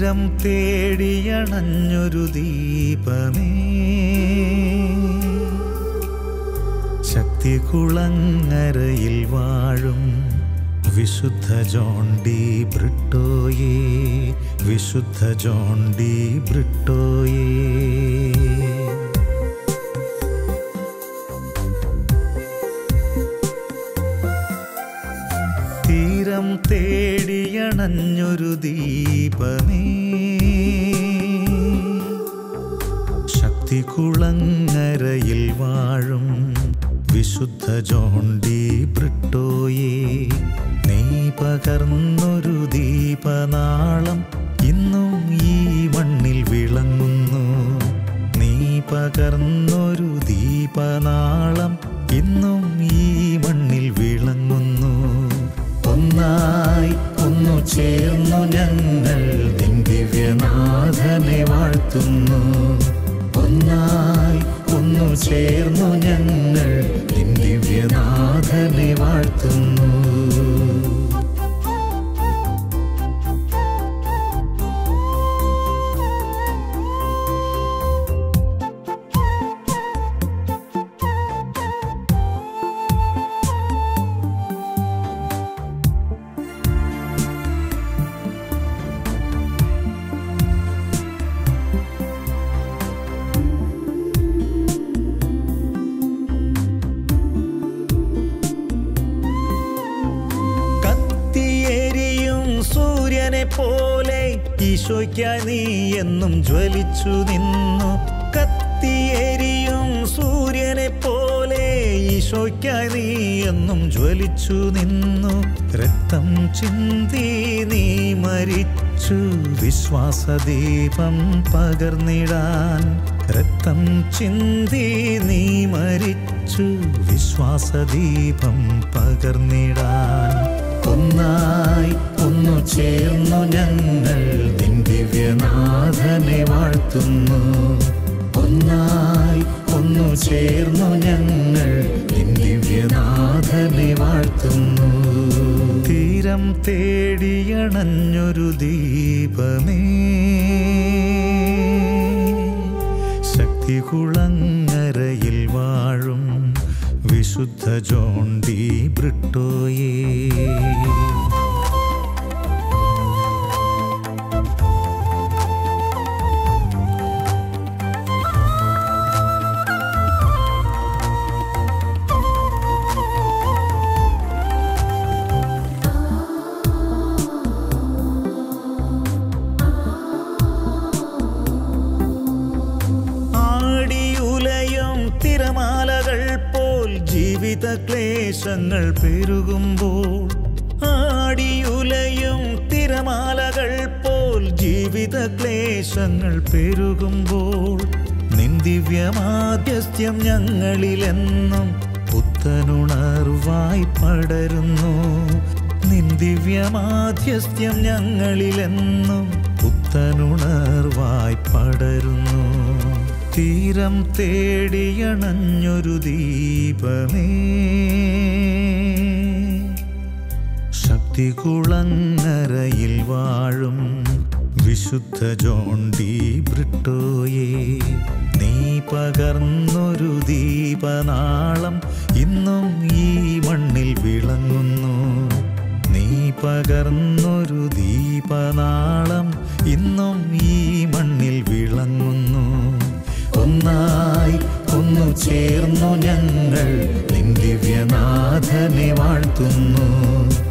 തീരം തേടിയണഞ്ഞൊരു ദീപമേ ശക്തി കുളങ്ങരയിൽ വാഴും വിശുദ്ധ ജോൺ ഡി ബ്രിട്ടോയേ വിശുദ്ധ ജോൺ ഡി ബ്രിട്ടോയേ തീരം തേടിയണഞ്ഞൊരു ദീപമേ ശക്തി കുളങ്ങരയിൽ വാഴും വിശുദ്ധ ജോൺ ഡി ബ്രിട്ടോയേ നീ പകർന്നൊരു ദീപനാളം ഇന്നും ഈ മണ്ണിൽ വിളങ്ങുന്നു നീ പകർന്നൊരു ദീപനാളം ഇന്നും ഈ മണ്ണിൽ വിളങ്ങുന്നു ഒന്നായി ഒന്നു ചേർന്നു ഞങ്ങൾ നിൻ ദിവ്യനാഥനെ വാഴ്ത്തുന്നു ഒന്നായി ഒന്നു ചേർന്നു ഞങ്ങൾ നിൻ ദിവ്യനാഥനെ വാഴ്ത്തുന്നു കത്തിയെരിയും സൂര്യനെ പോലെ ഈശോയ്ക്കായി നീ എന്നും ജ്വലിച്ചു നിന്നു കത്തിയെരിയും സൂര്യനെ പോലെ ഈശോയ്ക്കായി നീ എന്നും ജ്വലിച്ചു നിന്നു രക്തം ചിന്തി നീ മരിച്ചു വിശ്വാസദീപം പകർന്നിടാൻ രക്തം ചിന്തി നീ മരിച്ചു വിശ്വാസദീപം പകർന്നിടാൻ ഒന്നായി ഒന്നു ചേർന്നു ഞങ്ങൾ നിൻ ദിവ്യനാഥനെ വാഴ്ത്തുന്നു ഒന്നായി ഒന്നു ചേർന്നു ഞങ്ങൾ നിൻ ദിവ്യനാഥനെ വാഴ്ത്തുന്നു തീരം തേടിയണഞ്ഞൊരു ദീപമേ ശക്തി കുളങ്ങരയിൽ വാഴും വിശുദ്ധ ജോൺ ഡി ബ്രിട്ടോയേ ആടിയുലയും തിരമാലകൾ പോൽ ജീവിത ക്ലേശങ്ങൾ പെരുകുമ്പോൾ ആടിയുലയും തിരമാലകൾ പോൽ ജീവിത ക്ലേശങ്ങൾ പെരുകുമ്പോൾ നിൻ ദിവ്യമാധ്യസ്ഥ്യം ഞങ്ങളിലെന്നും പുത്തനുണർവായി പടരുന്നു നിൻ ദിവ്യമാധ്യസ്ഥ്യം ഞങ്ങളിലെന്നും പുത്തനുണർവായി പടരുന്നു തീരം തേടിയണഞ്ഞൊരു ദീപമേ ശക്തി കുളങ്ങരയിൽ വാഴും വിശുദ്ധ ജോൺ ഡി ബ്രിട്ടോയേ നീ പകർന്നൊരു ദീപനാളം ഇന്നും ഈ മണ്ണിൽ വിളങ്ങുന്നു നീ പകർന്നൊരു ദീപനാളം ഇന്നും ഈ മണ്ണിൽ വിളങ്ങുന്നു ഒന്നായി ഒന്നു ചേർന്നു ഞങ്ങൾ നിൻ ദിവ്യനാഥനെ വാഴ്ത്തുന്നു